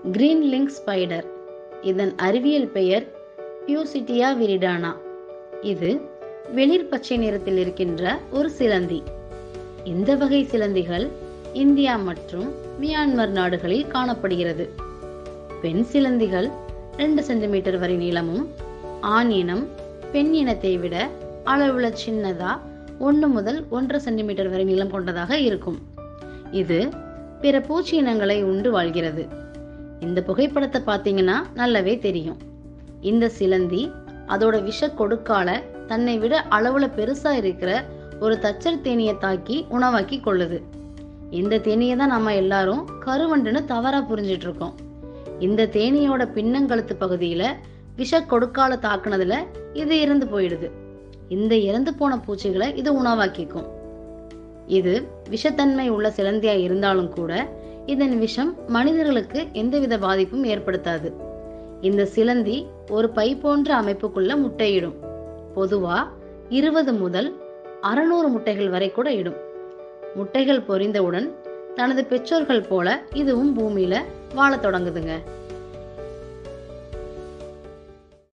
green link spider இதன் அறிவியல் பெயர் பியூசிட்டியா விரிடானா இது வெளிர் பச்சை நிறத்தில் இருக்கின்ற ஒரு சிலந்தி இந்த வகை சிலந்திகள் இந்தியா மற்றும் மியான்மர் நாடுகளில் காணப்படுகிறது பெண் சிலந்திகள் ரெண்டு சென்டிமீட்டர் வரை நீளமும் ஆண் இனம் பெண் இனத்தை விட அளவுல சின்னதா ஒன்று முதல் ஒன்றரை சென்டிமீட்டர் வரை நீளம் கொண்டதாக இருக்கும் இது பிற பூச்சி இனங்களை உண்டு வாழ்கிறது இந்த புகைப்படத்தை பார்த்தீங்கன்னா நல்லாவே தெரியும் இந்த சிலந்தி அதோட விஷ கொடுக்கால தன்னை விட அளவுல பெருசா இருக்கிற ஒரு தச்சர் தேனியை தாக்கி உணவாக்கி கொள்ளுது இந்த தேனியை தான் நம்ம எல்லாரும் கருவண்டுன்னு தவறா புரிஞ்சிட்டு இருக்கோம் இந்த தேனியோட பின்னங்கழுத்து பகுதியில விஷ கொடுக்கால தாக்குனதுல இது இறந்து போயிடுது இந்த இறந்து போன பூச்சிகளை இது உணவாக்கிக்கும் இது விஷத்தன்மை உள்ள சிலந்தியா இருந்தாலும் கூட இதன் விஷம் மனிதர்களுக்கு எந்தவித பாதிப்பும் ஏற்படுத்தாது இந்த சிலந்தி ஒரு பை போன்ற அமைப்புக்குள்ள முட்டையிடும் பொதுவா இருபது முதல் அறுநூறு முட்டைகள் வரை கூட இடும் முட்டைகள் பொரிந்தவுடன் தனது பெற்றோர்கள் போல இதுவும் பூமியில வாழத் தொடங்குதுங்க